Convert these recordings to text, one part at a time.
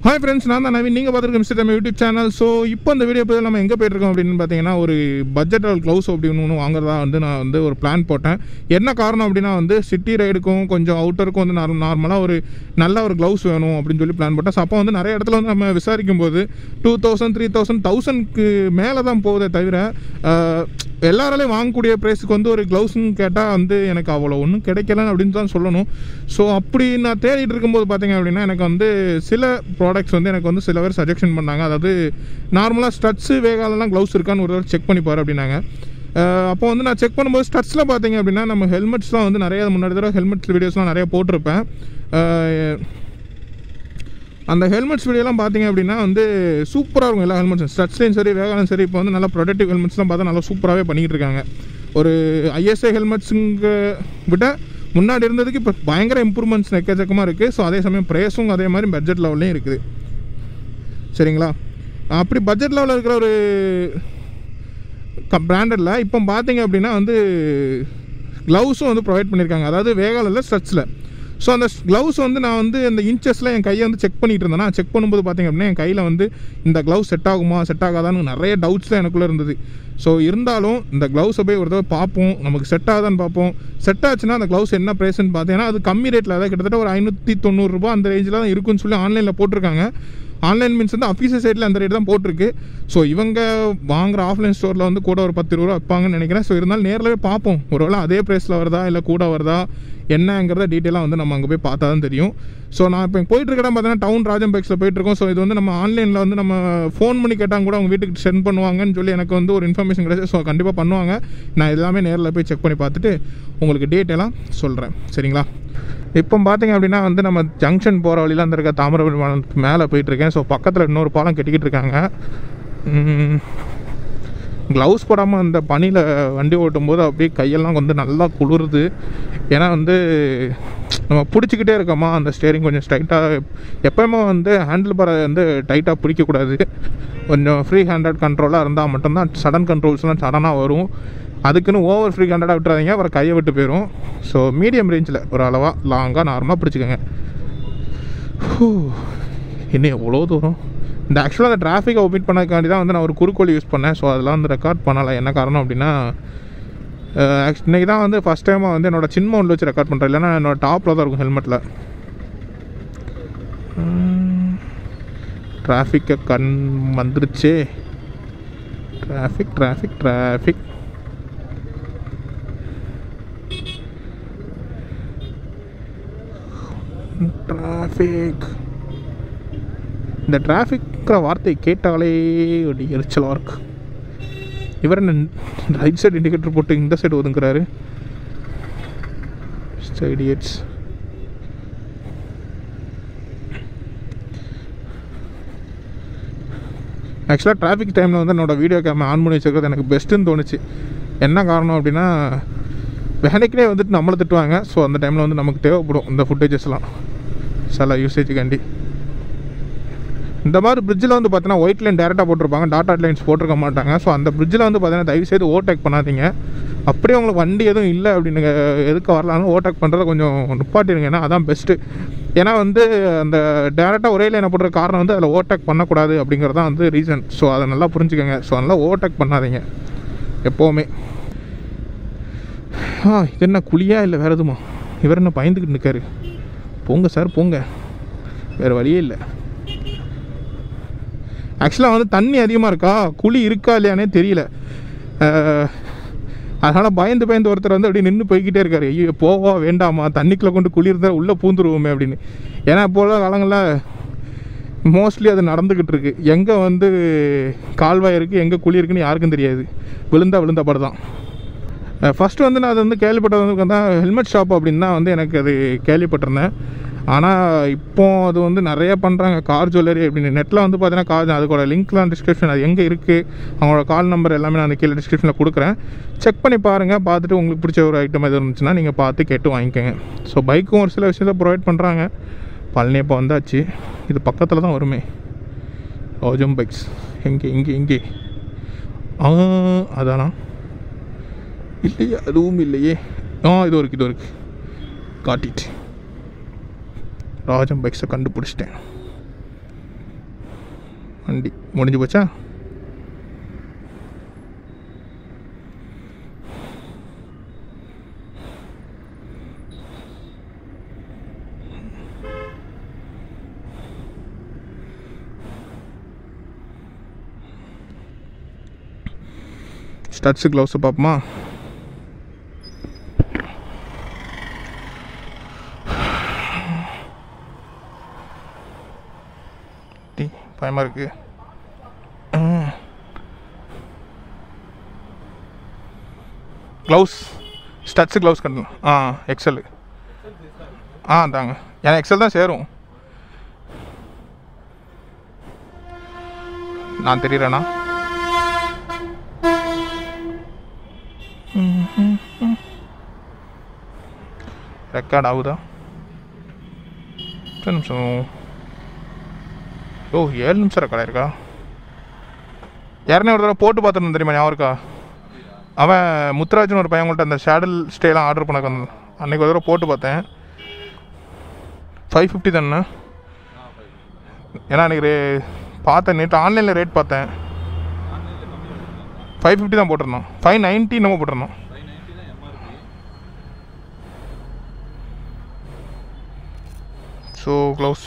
hi friends நான் தான் நவீன் நீங்கள் பார்த்துருக்க மிஸ்டர் நம்ம யூடியூப் சேனல் ஸோ இப்போ இந்த வீடியோ பதில் நம்ம எங்கே போயிட்டுருக்கோம் அப்படின்னு பார்த்தீங்கன்னா ஒரு பட்ஜெட் க்ளவுஸ் அப்படின்னு ஒன்று வாங்குறதா வந்து நான் வந்து ஒரு பிளான் போட்டேன் என்ன காரணம் அப்படின்னா வந்து சிட்டி ரைடுக்கும் கொஞ்சம் அவுட்டருக்கும் வந்து நார் நார்மலாக ஒரு நல்ல ஒரு க்ளவுஸ் வேணும் அப்படின்னு சொல்லி பிளான் போட்டேன் ஸோ அப்போ வந்து நிறைய இடத்துல வந்து நம்ம விசாரிக்கும் போது டூ தௌசண்ட் த்ரீ தௌசண்ட் தௌசண்ட்க்கு மேலே தான் போகுதே தவிர ஆஹ், எல்லாராலையும் வாங்கக்கூடிய ப்ரைஸுக்கு வந்து ஒரு க்ளவுஸ்னு கேட்டால் வந்து எனக்கு அவ்வளோ ஒன்றும் கிடைக்கல அப்படின்னு தான் சொல்லணும் ஸோ அப்படி நான் தேடிட்டு இருக்கும்போது பார்த்தீங்க அப்படின்னா எனக்கு வந்து சில ப்ராடக்ட்ஸ் வந்து எனக்கு வந்து சில பேர் சஜெக்ஷன் பண்ணாங்க அதாவது நார்மலாக ஸ்டட்ஸு வேகாலெல்லாம் க்ளவுஸ் இருக்கான்னு ஒரு தடவை செக் பண்ணி பாரு அப்படின்னாங்க அஹ் அப்போ வந்து நான் செக் பண்ணும்போது ஸ்டட்ஸில் பார்த்தீங்க அப்படின்னா நம்ம ஹெல்மெட்ஸ்லாம் வந்து நிறைய முன்னாடி தடவை ஹெல்மெட் வீடியோஸ்லாம் நிறைய போட்டிருப்பேன் அஹ் அந்த ஹெல்மெட்ஸ் வீடியோலாம் பார்த்தீங்க அப்படின்னா வந்து சூப்பராக இருக்கும் எல்லா ஹெல்மெட்ஸும் ஸ்டட்ஸ்லையும் சரி வேகாலும் சரி இப்போ வந்து நல்லா ப்ரொடக்டிவ் ஹெல்மெட்ஸ்லாம் பார்த்தா நல்லா சூப்பராகவே பண்ணிக்கிட்டு இருக்காங்க ஒரு ஐஎஸ்ஐ ஹெல்மெட்ஸுங்க விட முன்னாடி இருந்ததுக்கு இப்போ பயங்கர இம்ப்ரூவ்மெண்ட்ஸ் எக்கச்சக்கமாக இருக்குது ஸோ அதே சமயம் ப்ரைஸும் அதே மாதிரி பட்ஜெட் லெவல்லையும் இருக்குது சரிங்களா அப்படி பட்ஜெட் லெவலில் இருக்கிற ஒரு பிராண்டடில் இப்போ பார்த்தீங்க அப்படின்னா வந்து க்ளவுஸும் வந்து ப்ரொவைட் பண்ணியிருக்காங்க அதாவது வேகாலில் ஸ்ட்ரெச்சில் ஸோ அந்த க்ளவுஸ் வந்து நான் வந்து இந்த இன்ச்சஸில் என் கையை வந்து செக் பண்ணிட்டு இருந்தேன்னா செக் பண்ணும்போது பார்த்தீங்க அப்படின்னா என் கையில் வந்து இந்த க்ளவுஸ் செட் ஆகுமா செட் ஆகாதான்னு நிறைய டவுட்ஸ் தான் எனக்குள்ளே இருந்தது ஸோ இருந்தாலும் இந்த க்ளவுஸை போய் ஒரு தடவை பார்ப்போம் நமக்கு செட் ஆகுதான்னு பார்ப்போம் செட் ஆச்சுன்னா அந்த க்ளவுஸ் என்ன ப்ரைஸ்ன்னு பார்த்தீங்கன்னா அது கம்மி ரேட்டில் அதாவது கிட்டத்தட்ட ஒரு ஐநூற்றி தொண்ணூறுரூபா அந்த ரேஞ்சில் தான் இருக்குன்னு சொல்லி ஆன்லைனில் போட்டிருக்காங்க ஆன்லைன் மீன்ஸ் வந்து அஃபீஷியல் சைட்டில் அந்த ரேட் தான் போட்டிருக்கு ஸோ இவங்க வாங்குற ஆஃப்லைன் ஸ்டோரில் வந்து கூட ஒரு பத்து இருபது ரூபா வைப்பாங்கன்னு நினைக்கிறேன் ஸோ இருந்தாலும் நேரில் போய் பார்ப்போம் ஒருவேளை அதே ப்ரைஸில் வருதா இல்லை கூட வருதா என்னங்கிறத டீட்டெயிலாக வந்து நம்ம அங்கே போய் பார்த்தா தான் தெரியும் ஸோ நான் இப்போ போயிட்டு இருக்க இடம் பார்த்தீங்கன்னா டவுன் ராஜம் பைக்ஸில் போயிட்டுருக்கோம் ஸோ இது வந்து நம்ம ஆன்லைனில் வந்து நம்ம ஃபோன் பண்ணி கேட்டால் கூட அவங்க வீட்டுக்கு சென்ட் பண்ணுவாங்கன்னு சொல்லி எனக்கு வந்து ஒரு இன்ஃபர்மேஷன் கிடைச்சு ஸோ கண்டிப்பாக பண்ணுவாங்க நான் எல்லாமே நேரில் போய் செக் பண்ணி பார்த்துட்டு உங்களுக்கு டீட்டெயிலாக சொல்கிறேன் சரிங்களா இப்போ பார்த்தீங்க அப்படின்னா வந்து நம்ம ஜங்ஷன் போகிற வழியில் அந்த இருக்க தாமிரபரணி பாலத்துக்கு மேலே போயிட்டுருக்கேன் ஸோ பக்கத்தில் இன்னொரு பாலம் கட்டிக்கிட்டு இருக்காங்க க்ளவுஸ் போடாமல் அந்த பனியில் வண்டி ஓட்டும் போது அப்படியே கையெல்லாம் வந்து நல்லா குளிருது ஏன்னா வந்து நம்ம பிடிச்சிக்கிட்டே இருக்கோமா அந்த ஸ்டேரிங் கொஞ்சம் ஸ்ட்ரைட்டாக எப்போயுமே வந்து ஹேண்டில் பாரை வந்து டைட்டாக பிடிக்கக்கூடாது கொஞ்சம் ஃப்ரீ ஹேண்டட் கண்ட்ரோலாக இருந்தால் மட்டும்தான் சடன் கண்ட்ரோல்ஸ்லாம் சடனாக வரும் அதுக்குன்னு ஓவர் ஃப்ரீ ஹேண்டடாக விட்டுறாதீங்க அப்புறம் கையை விட்டு போயிடும் ஸோ மீடியம் ரேஞ்சில் ஒரு அளவாக லாங்காக நார்மலாக பிடிச்சிக்கோங்க ஹூ, இன்னும் எவ்வளோ தூரம் இந்த ஆக்சுவலாக அந்த டிராஃபிக்கை ஒமிட் பண்ணதுக்காண்டி தான் வந்து நான் ஒரு குறுக்கோலி யூஸ் பண்ணேன் ஸோ அதெல்லாம் வந்து ரெக்கார்ட் பண்ணலை என்ன காரணம் அப்படின்னா ஆக்ச் இன்றைக்கி தான் வந்து ஃபஸ்ட் டைமாக வந்து என்னோட சின் மவுண்டில் வச்சு ரெக்கார்ட் பண்ணுறேன் இல்லைன்னா என்னோட டாப்பில் தான் இருக்கும் ஹெல்மெட்டில் டிராஃபிக்கை கண் வந்துருச்சே டிராஃபிக் டிராஃபிக் டிராஃபிக் டிராஃபிக் இந்த டிராஃபிக்கிற வார்த்தையை கேட்டாலே ஒரு எரிச்சலாக இருக்கு இவர் என்ன ரைட் சைடு இண்டிகேட்டர் போட்டு இந்த சைடு ஒதுங்குறாரு ஐடியட்ஸ் ஆக்சுவலாக டிராஃபிக் டைமில் வந்து என்னோடய வீடியோ கேமரா ஆன் பண்ணி வச்சுருக்கிறது எனக்கு பெஸ்ட்டுன்னு தோணுச்சு என்ன காரணம் அப்படின்னா வேலைக்குனே வந்துட்டு நம்மளை திட்டுவாங்க ஸோ அந்த டைமில் வந்து நமக்கு தேவைப்படும் இந்த ஃபுட்டேஜஸ்லாம் சில யூசேஜுக்காண்டி இந்த மாதிரி பிரிட்ஜில் வந்து பார்த்தீங்கன்னா ஒயிட் லைன் டேரெக்டாக போட்டிருப்பாங்க டாட்டா லைன்ஸ் போட்டிருக்க மாட்டாங்க ஸோ அந்த பிரிட்ஜில் வந்து பார்த்தீங்கன்னா தயவு செய்து ஓவர்டேக் பண்ணாதீங்க அப்படியே உங்களுக்கு வண்டி எதுவும் இல்லை அப்படின்னு எதுக்கு வரலாம்னு ஓவர்டேக் பண்ணுறத கொஞ்சம் நிப்பாட்டிடுங்க ஏன்னா அதான் பெஸ்ட்டு ஏன்னா வந்து அந்த டேரெக்டாக ஒரே லைனை போடுற காரணம் வந்து அதில் ஓவர்டேக் பண்ணக்கூடாது அப்படிங்கிறது தான் வந்து ரீசன் ஸோ அதை நல்லா புரிஞ்சுக்கோங்க ஸோ அதனால் ஓவர்டேக் பண்ணாதீங்க எப்போவுமே ஆ இது என்ன குழியா இல்லை வேறு எதுமா இவர் என்ன பயந்துக்கிட்டு நிற்காரு போங்க சார் போங்க வேறு வழியே இல்லை ஆக்சுவலாக வந்து தண்ணி அதிகமாக இருக்கா குழி இருக்கா இல்லையானே தெரியல அதனால் பயந்து பயந்து ஒருத்தர் வந்து அப்படியே நின்று போய்கிட்டே இருக்காரு ஐயோ போவா வேண்டாமா தண்ணிக்குள்ளே கொண்டு குழி இருந்தால் உள்ளே பூந்துருவோமே அப்படின்னு ஏன்னா இப்போ உள்ள காலங்களில் மோஸ்ட்லி அது நடந்துக்கிட்டு இருக்கு எங்கே வந்து கால்வாய் இருக்குது எங்கே குழி இருக்குன்னு யாருக்கும் தெரியாது விழுந்தா விழுந்த படம் தான் ஃபஸ்ட்டு வந்து நான் அது வந்து கேள்விப்பட்டது வந்து தான் ஹெல்மெட் ஷாப் அப்படின்னு தான் வந்து எனக்கு அது கேள்விப்பட்டிருந்தேன் ஆனால் இப்போ அது வந்து நிறைய பண்ணுறாங்க கார் ஜுவல்லரி அப்படின்னு நெட்டில் வந்து பார்த்தீங்கன்னா கார் அதுக்கோட லிங்க்லாம் டிஸ்கிரிப்ஷன் அது எங்கே இருக்குது அவங்களோட கால் நம்பர் எல்லாமே நான் அந்த கீழே டிஸ்கிரிப்ஷனில் கொடுக்குறேன் செக் பண்ணி பாருங்கள் பார்த்துட்டு உங்களுக்கு பிடிச்ச ஒரு ஐட்டம் எது இருந்துச்சுன்னா நீங்கள் பார்த்து கேட்டு வாங்கிக்கோங்க ஸோ பைக்கும் ஒரு சில விஷயத்தை ப்ரொவைட் பண்ணுறாங்க பழனி இப்போ வந்தாச்சு இது பக்கத்தில் தான் வருமே ஓஜம் பைக்ஸ் எங்கே இங்கே இங்கே ஆ அதானா இல்லையே அதுவும் இல்லையே ஆ இது இருக்கு இது இருக்கு காட்டிட்டு ராஜம் பைக்ஸை கண்டுபிடிச்சிட்டேன் வண்டி முடிஞ்சு போச்சா ஸ்டட்ஸு க்ளவுஸை பார்ப்போமா டி பயமாக இருக்கு க்ளவுஸ் ஸ்டட்ஸு க்ளவுஸ் கட்டணும் ஆ எக்ஸல் ஆ தாங்க ஏன்னா எக்ஸல் தான் சேரும் நான் தெரியறேண்ணா ரெக்கார்ட் ஆகுதா எத்தனை நிமிஷம் ஓ ஏழு நிமிஷம் ரெக்கார்ட் ஆயிருக்கா யாருனே ஒரு தடவை போட்டு பார்த்துருந்தேன் தெரியுமா ஞாபகம் இருக்கா அவன் முத்துராஜன் ஒரு பையன் உங்கள்கிட்ட அந்த ஷேடல் ஸ்டேலாம் ஆர்டர் பண்ண வந்தான் அன்றைக்கி ஒரு தடவை போட்டு பார்த்தேன் ஃபைவ் ஃபிஃப்டி தானே ஏன்னா அன்றைக்கி ரே பார்த்தேன் நேற்று ஆன்லைனில் ரேட் பார்த்தேன் ஃபைவ் ஃபிஃப்டி தான் போட்டிருந்தோம் ஃபைவ் நைன்ட்டி நம்ம போட்டிருந்தோம் ஸோ க்ளவுஸ்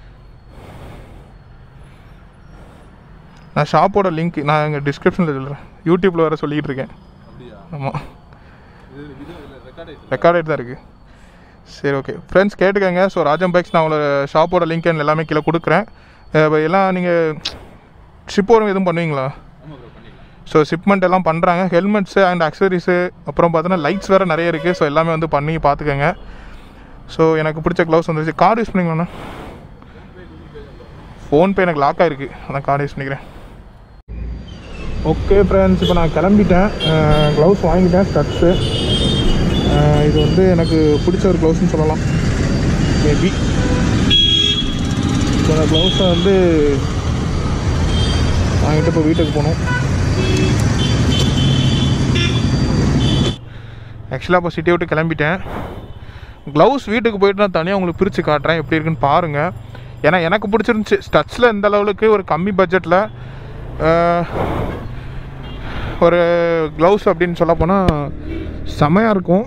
நான் ஷாப்போட லிங்க் நான் எங்கள் டிஸ்கிரிப்ஷனில் சொல்கிறேன் யூடியூப்பில் வேறு சொல்லிகிட்டு இருக்கேன் ஆமாம் ரெக்கார்ட் ஆகிட்டு தான் இருக்குது சரி ஓகே ஃப்ரெண்ட்ஸ் கேட்டுக்கங்க ஸோ ராஜம் பைக்ஸ் நான் உங்களோட ஷாப்போட லிங்க் எல்லாமே கீழே கொடுக்குறேன் அஹ் இப்ப எல்லாம் நீங்கள் ஷிப் வரும் எதுவும் பண்ணுவீங்களா ஸோ ஷிப்மெண்ட் எல்லாம் பண்ணுறாங்க ஹெல்மெட்ஸு அண்ட் அக்சசரிஸு அப்புறம் பார்த்தோன்னா லைட்ஸ் வேறு நிறைய இருக்குது ஸோ எல்லாமே வந்து பண்ணி பார்த்துக்கங்க ஸோ எனக்கு பிடிச்ச க்ளவுஸ் வந்துருச்சு கார்டு யூஸ் பண்ணிங்களா ஃபோன்பே எனக்கு லாக் ஆகிருக்கு அதான் கார்டு யூஸ் பண்ணிக்கிறேன் ஓகே ஃப்ரெண்ட்ஸ் இப்போ நான் கிளம்பிட்டேன் க்ளவுஸ் வாங்கிட்டேன் ஸ்டட்ஸு இது வந்து எனக்கு பிடிச்ச ஒரு க்ளவுஸ்னு சொல்லலாம் மேபி இப்போ அந்த க்ளவுஸை வந்து வாங்கிட்டு இப்போ வீட்டுக்கு போகணும் ஆக்சுவலாக இப்போ சிட்டியை விட்டு கிளம்பிட்டேன் க்ளவுஸ் வீட்டுக்கு போயிட்டு நான் தனியாக உங்களுக்கு பிரித்து காட்டுறேன் எப்படி இருக்குன்னு பாருங்கள் ஏன்னா எனக்கு பிடிச்சிருந்துச்சி ஸ்டட்ஸில் இந்த அளவுக்கு ஒரு கம்மி பட்ஜெட்டில் ஒரு க்ளவுஸ் அப்படின்னு சொல்ல போனால் செமையாக இருக்கும்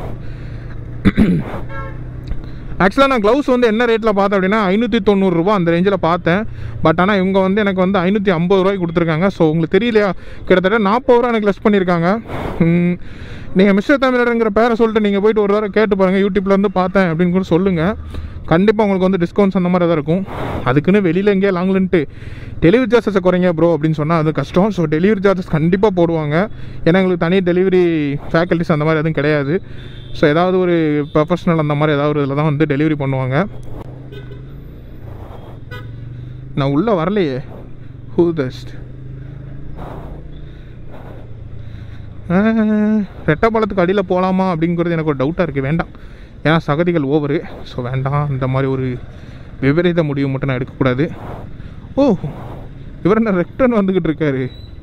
ஆக்சுவலாக நான் க்ளவுஸ் வந்து என்ன ரேட்டில் பார்த்தேன் அப்படின்னா ஐநூற்றி தொண்ணூறுரூவா அந்த ரேஞ்சில் பார்த்தேன் பட் ஆனால் இவங்க வந்து எனக்கு வந்து ஐநூற்றி ஐம்பது ரூபாய்க்கு கொடுத்துருக்காங்க ஸோ உங்களுக்கு தெரியலையா கிட்டத்தட்ட நாற்பது ரூபா எனக்கு லெஸ் பண்ணியிருக்காங்க நீங்கள் மிஸ்டர் தமிழருங்கிற பேரை சொல்லிட்டு நீங்கள் போயிட்டு ஒரு தடவை கேட்டு பாருங்கள் யூடியூப்ல இருந்து பார்த்தேன் அப்படின்னு கூட சொல்லுங்கள் கண்டிப்பாக உங்களுக்கு வந்து டிஸ்கவுண்ட்ஸ் அந்த மாதிரி தான் இருக்கும் அதுக்குன்னு வெளியில் எங்கேயே லாங்லன்ட்டு டெலிவரி சார்ஜஸை குறைங்க ப்ரோ அப்படின்னு சொன்னால் அது கஷ்டம் ஸோ டெலிவரி சார்ஜஸ் கண்டிப்பாக போடுவாங்க ஏன்னா எங்களுக்கு தனி டெலிவரி ஃபேக்கல்ட்டிஸ் அந்த மாதிரி எதுவும் கிடையாது ஸோ ஏதாவது ஒரு ப்ரொஃபஷனல் அந்த மாதிரி ஏதாவது ஒரு இதில் தான் வந்து டெலிவரி பண்ணுவாங்க நான் உள்ளே வரலையே ஹூ தஸ்ட் ரெட்டப்பாலத்துக்கு அடியில் போகலாமா அப்படிங்கிறது எனக்கு ஒரு டவுட்டாக இருக்குது வேண்டாம் ஏன்னா சகதிகள் ஓவரு ஸோ வேண்டாம் அந்த மாதிரி ஒரு விபரீத முடிவு மட்டும் நான் எடுக்கக்கூடாது ஓ இவர் என்ன ரெக்டன் வந்துக்கிட்டு இருக்காரு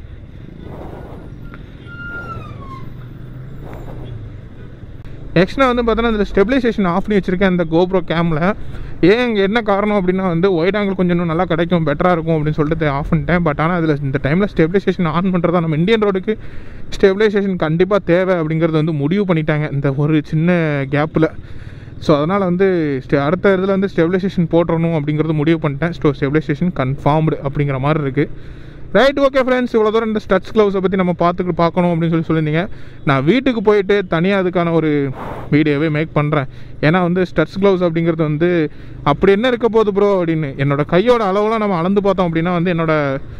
நெக்ஸ்ட் நான் வந்து பார்த்தோன்னா இந்த ஸ்டெபிலைசேஷன் ஆஃப் பண்ணி வச்சுருக்கேன் இந்த கோப்ரோ கேமில் ஏன் இங்கே என்ன காரணம் அப்படின்னா வந்து ஒயிட் ஆங்கிள் கொஞ்சம் இன்னும் நல்லா கிடைக்கும் பெட்டராக இருக்கும் அப்படின்னு சொல்லிட்டு ஆஃப் பண்ணிட்டேன் பட் ஆனால் அதில் இந்த டைமில் ஸ்டெபிலைசேஷன் ஆன் பண்ணுறதா நம்ம இந்தியன் ரோடுக்கு ஸ்டெபிலைசேஷன் கண்டிப்பாக தேவை அப்படிங்கிறது வந்து முடிவு பண்ணிட்டாங்க இந்த ஒரு சின்ன கேப்பில் ஸோ அதனால் வந்து ஸ்டெ அடுத்த இதில் வந்து ஸ்டெபிலைசேஷன் போட்டுறணும் அப்படிங்கிறது முடிவு பண்ணிட்டேன் ஸ்டோ ஸ்டெபிலைசேஷன் கன்ஃபார்ம்டு அப்படிங்கிற மாதிரி இருக்குது ரைட் ஓகே ஃப்ரெண்ட்ஸ் இவ்வளோ தூரம் இந்த ஸ்டட்ஸ் க்ளவுஸை பற்றி நம்ம பார்த்துட்டு பார்க்கணும் அப்படின்னு சொல்லி சொல்லியிருந்தீங்க நான் வீட்டுக்கு போயிட்டு தனியாக அதுக்கான ஒரு வீடியோவே மேக் பண்ணுறேன் ஏன்னா வந்து ஸ்டட்ஸ் க்ளவுஸ் அப்படிங்கிறது வந்து அப்படி என்ன இருக்க போகுது ப்ரோ அப்படின்னு என்னோட கையோட அளவுலாம் நம்ம அளந்து பார்த்தோம் அப்படின்னா வந்து என்னோட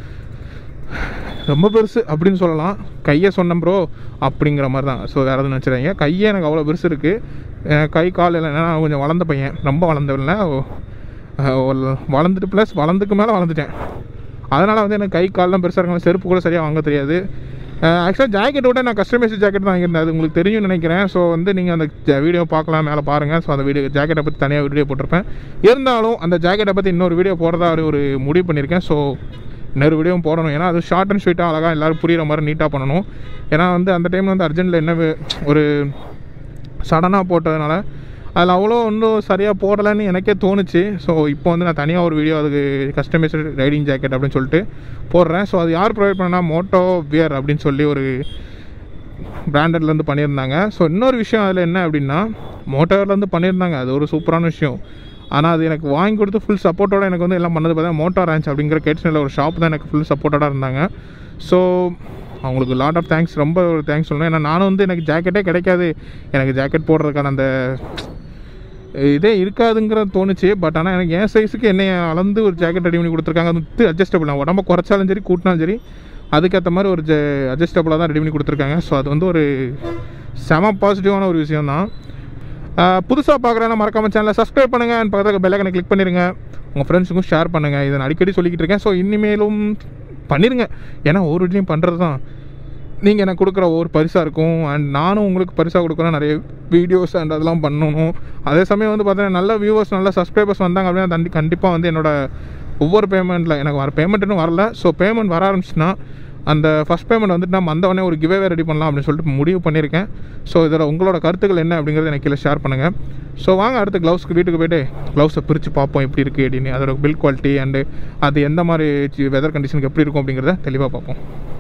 ரொம்ப பெருசு அப்படின்னு சொல்லலாம் கையை சொன்னேன் ப்ரோ அப்படிங்கிற மாதிரி தான் ஸோ வேறு எதுவும் நினச்சிடாங்க கையே எனக்கு அவ்வளோ பெருசு இருக்குது கை கால் எல்லாம் என்னன்னா நான் கொஞ்சம் வளர்ந்த பையன் ரொம்ப வளர்ந்தவில்லை வளர்ந்துட்டு ப்ளஸ் வளர்ந்துக்கு மேலே வளர்ந்துட்டேன் அதனால் வந்து எனக்கு கை கால்லாம் பெருசாக இருக்கலாம் செருப்பு கூட சரியாக வாங்க தெரியாது ஆக்சுவலாக ஜாக்கெட் விட நான் கஸ்டமைஸ் ஜாக்கெட் தான் வாங்கியிருந்தேன் அது உங்களுக்கு தெரியும்னு நினைக்கிறேன் ஸோ வந்து நீங்கள் அந்த வீடியோ பார்க்கலாம் மேலே பாருங்கள் ஸோ அந்த வீடியோ ஜாக்கெட்டை பற்றி தனியாக வீடியோ போட்டிருப்பேன் இருந்தாலும் அந்த ஜாக்கெட்டை பற்றி இன்னொரு வீடியோ போடுறதா ஒரு- ஒரு முடிவு பண்ணியிருக்கேன் ஸோ இன்னொரு வீடியோவும் போடணும் ஏன்னா அது ஷார்ட் அண்ட் ஸ்வீட்டாக அழகாக எல்லோரும் புரியுற மாதிரி நீட்டாக பண்ணணும் ஏன்னா வந்து அந்த டைமில் வந்து அர்ஜென்ட்டில் என்ன வே- ஒரு சடனாக போட்டதுனால அதில் அவ்வளோ இன்னும் சரியாக போடலைன்னு எனக்கே தோணுச்சு ஸோ இப்போ வந்து நான் தனியாக ஒரு வீடியோ அதுக்கு கஸ்டமைஸ்டு ரைடிங் ஜாக்கெட் அப்படின்னு சொல்லிட்டு போடுறேன் ஸோ அது யார் ப்ரொவைட் பண்ணனா மோட்டோ வியர் அப்படின்னு சொல்லி ஒரு பிராண்டட்லேருந்து பண்ணியிருந்தாங்க ஸோ இன்னொரு விஷயம் அதில் என்ன அப்படின்னா மோட்டார்லேருந்து பண்ணியிருந்தாங்க அது ஒரு சூப்பரான விஷயம் ஆனால் அது எனக்கு வாங்கி கொடுத்து ஃபுல் சப்போர்ட்டோட எனக்கு வந்து எல்லாம் பண்ணது பார்த்தா மோட்டார் ரேஞ்ச் அப்படிங்கிற கேட்ஸ்னில் ஒரு ஷாப் தான் எனக்கு ஃபுல் சப்போர்ட்டடாக இருந்தாங்க ஸோ அவங்களுக்கு லாட் ஆஃப் தேங்க்ஸ் ரொம்ப ஒரு தேங்க்ஸ் சொல்லணும் ஏன்னா நானும் வந்து எனக்கு ஜாக்கெட்டே கிடைக்காது எனக்கு ஜாக்கெட் போடுறதுக்கான அந்த இதே இருக்காதுங்கிற தோணுச்சு பட் ஆனால் எனக்கு என் சைஸுக்கு என்னை அளந்து ஒரு ஜாக்கெட் ரெடி பண்ணி கொடுத்துருக்காங்க அது வந்து அட்ஜஸ்டபிள் நான் உடம்ப குறைச்சாலும் சரி கூட்டினாலும் சரி அதுக்கேற்ற மாதிரி ஒரு ஜ அட்ஜஸ்டபுளாக தான் ரெடி பண்ணி கொடுத்துருக்காங்க ஸோ அது வந்து ஒரு செம பாசிட்டிவான ஒரு விஷயம் தான் புதுசாக பார்க்குறேன்னா மறக்காம சேனலை சப்ஸ்கிரைப் பண்ணுங்கள் அண்ட் பக்கத்தில் பெல்லைக்கனை கிளிக் பண்ணிடுங்க உங்கள் ஃப்ரெண்ட்ஸுக்கும் ஷேர் பண்ணுங்கள் இதை நான் அடிக்கடி சொல்லிக்கிட்டு இருக்கேன் ஸோ இனிமேலும் பண்ணிடுங்க ஏன்னா ஒரு வீட்லையும் பண்ணுறது தான் நீங்கள் எனக்கு கொடுக்குற ஒவ்வொரு பரிசாக இருக்கும் அண்ட் நானும் உங்களுக்கு பரிசாக கொடுக்குறேன் நிறைய வீடியோஸ் அண்ட் அதெல்லாம் பண்ணணும் அதே சமயம் வந்து பார்த்தீங்கன்னா நல்ல வியூவர்ஸ் நல்ல சப்ஸ்கிரைபர்ஸ் வந்தாங்க அப்படின்னா தண்டி கண்டிப்பாக வந்து என்னோட ஒவ்வொரு பேமெண்ட்டில் எனக்கு வர பேமெண்ட் இன்னும் வரல ஸோ பேமெண்ட் வர ஆரம்பிச்சுன்னா அந்த ஃபஸ்ட் பேமெண்ட் வந்துட்டு நம்ம வந்த உடனே ஒரு கிவே ரெடி பண்ணலாம் அப்படின்னு சொல்லிட்டு முடிவு பண்ணியிருக்கேன் ஸோ இதில் உங்களோட கருத்துக்கள் என்ன அப்படிங்கிறத எனக்கு கீழே ஷேர் பண்ணுங்கள் ஸோ வாங்க அடுத்து க்ளவுஸ்க்கு வீட்டுக்கு போய்ட்டு க்ளவுஸை பிரித்து பார்ப்போம் எப்படி இருக்குது அப்படின்னு அதோட பில் குவாலிட்டி அண்டு அது எந்த மாதிரி வெதர் கண்டிஷனுக்கு எப்படி இருக்கும் அப்படிங்கிறத தெளிவாக பார்ப்போம்